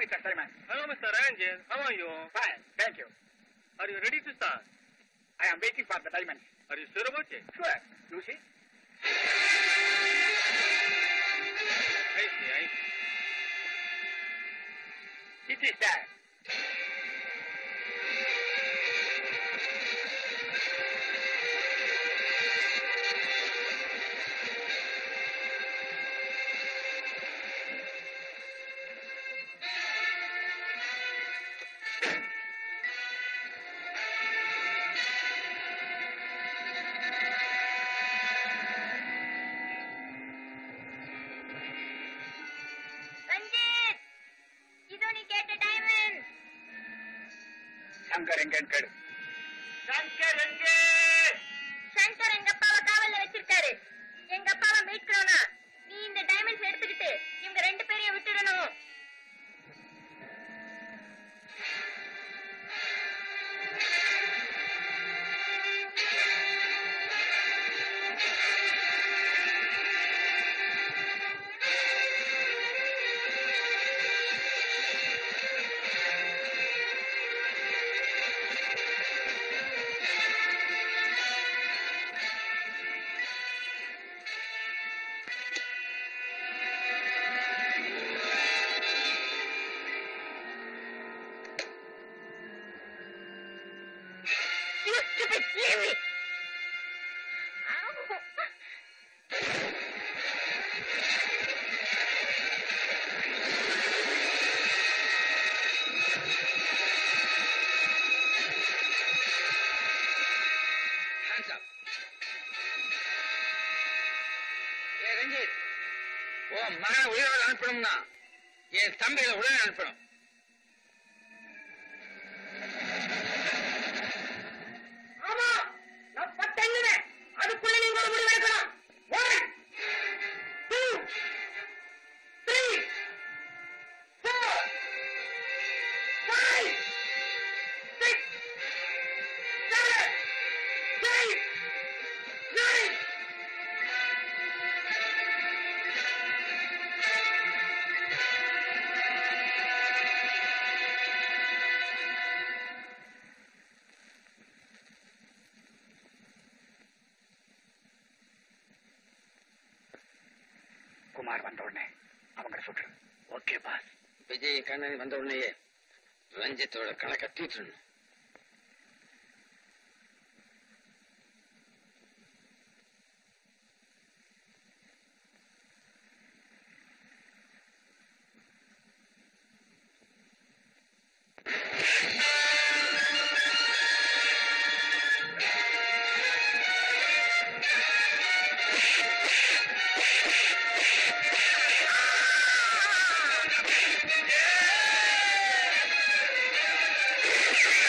Mr. Simon. Hello, Mr. Ranjan. How are you? Fine, thank you. Are you ready to start? I am waiting for the diamonds. Are you sure about it? Sure. You see? I see, I see. It is there. Ranjith இதோ நீ கேட்ட diamond Shankar எங்கன்னு கேளு சங்கர் எங்கே சங்கர் எங்க அப்பாவை காவல்ல வச்சிருக்காரு எங்க அப்பாவை மீட்கணும்னா நீ இந்த டைமண்ட்ஸ் எடுத்துக்கிட்டு இவங்க ரெண்டு பேரையும் விட்டுடணும் You stupid Jimmy! Hands up. ஏ ரஞ்சித் உன் மகனை உயிரோட அனுப்பணும்னா என் தம்பிகளை உடனே அனுப்பணும் ஆமா நான் பத்தங்குவேன் அதுக்குள்ள நீங்க ஒரு முடிவு எடுக்கணும் one two three four five six seven eight nine Kumar வந்த உடனே அவங்க சுற்று ஓகே பாஸ் விஜய் கண்ணன் வந்த உடனேயே ரஞ்சித்தோட கணக்கை தீர்த்துடணும் Ah!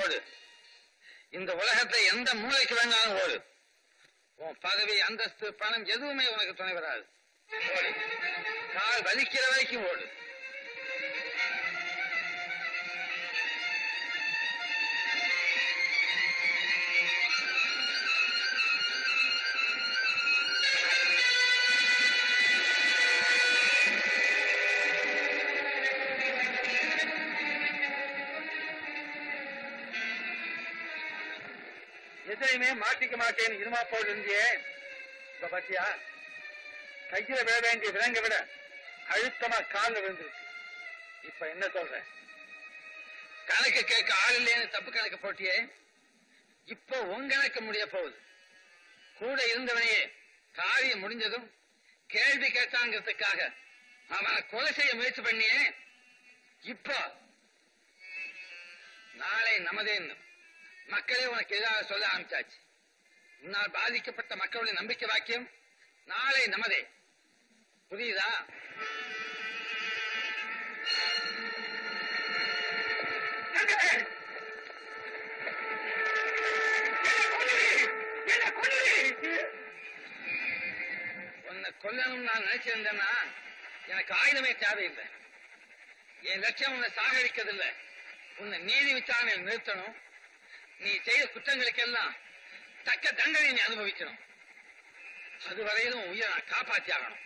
ஓடு இந்த உலகத்தை எந்த மூலைக்கு வேணாலும் ஓடு உன் பதவி அந்தஸ்து பணம் எதுவுமே உனக்கு துணை வராது ஓடு கால் வலிக்கிற வரைக்கும் ஓடு எதையுமே மாட்டிக்க மாட்டேன்னு இருமா போல் இருந்தியே இப்ப பாத்தியா கையில விழ வேண்டிய விலங்கை விட அழுத்தமா கால்ல விழுந்துருக்கு இப்ப என்ன சொல்ற கணக்கு கேட்க ஆள் இல்லைன்னு தப்பு கணக்கு போட்டியே இப்போ உன் கணக்கு முடிய போகுது கூட இருந்தவனையே காரியம் முடிஞ்சதும் கேள்வி கேட்டாங்கிறதுக்காக அவனை கொலை செய்ய முயற்சி பண்ணியே இப்போ நாளை நமதேன்னு மக்களே உனக்கு எதிராக சொல்ல ஆரம்பிச்சாச்சு உன்னால் பாதிக்கப்பட்ட மக்களுடைய நம்பிக்கை வாக்கியம் நாளை நமதே புரியுதா உன்னை கொல்லணும் நான் நினைச்சிருந்தேன்னா எனக்கு ஆயுதமே தேவையில்லை என் லட்சியம் உன்னை சாகடிக்கிறதில்ல உன்னை நீதி விசாரணையில் நிறுத்தணும் நீ செய்த குற்றங்களுக்கெல்லாம் தக்க தண்டனை நீ அனுபவிக்கணும் அதுவரையிலும் உன் உயிரை நான் காப்பாத்தி ஆகணும்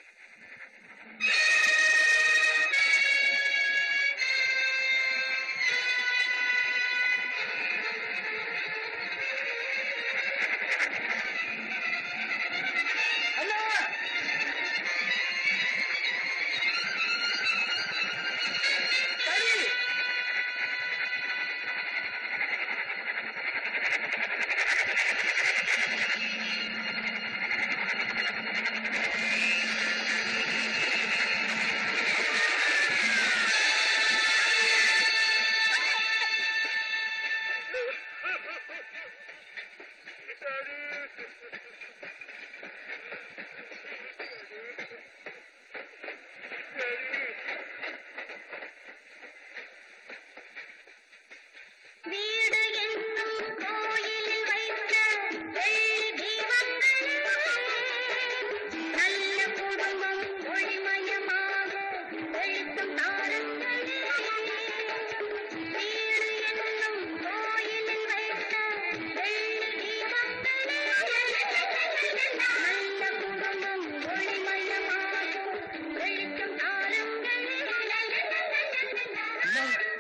வீடு என்னும் கோயிலில் வைத்த வெள்ளி தீபங்களே, நல்ல குடும்பம் ஒளிமயமாக வெளிச்சம் தாருங்களே. வீடு என்னும் கோயிலில் வைத்த வெள்ளி தீபங்களே, நல்ல குடும்பம் ஒளிமயமாக வெளிச்சம் தாருங்களே.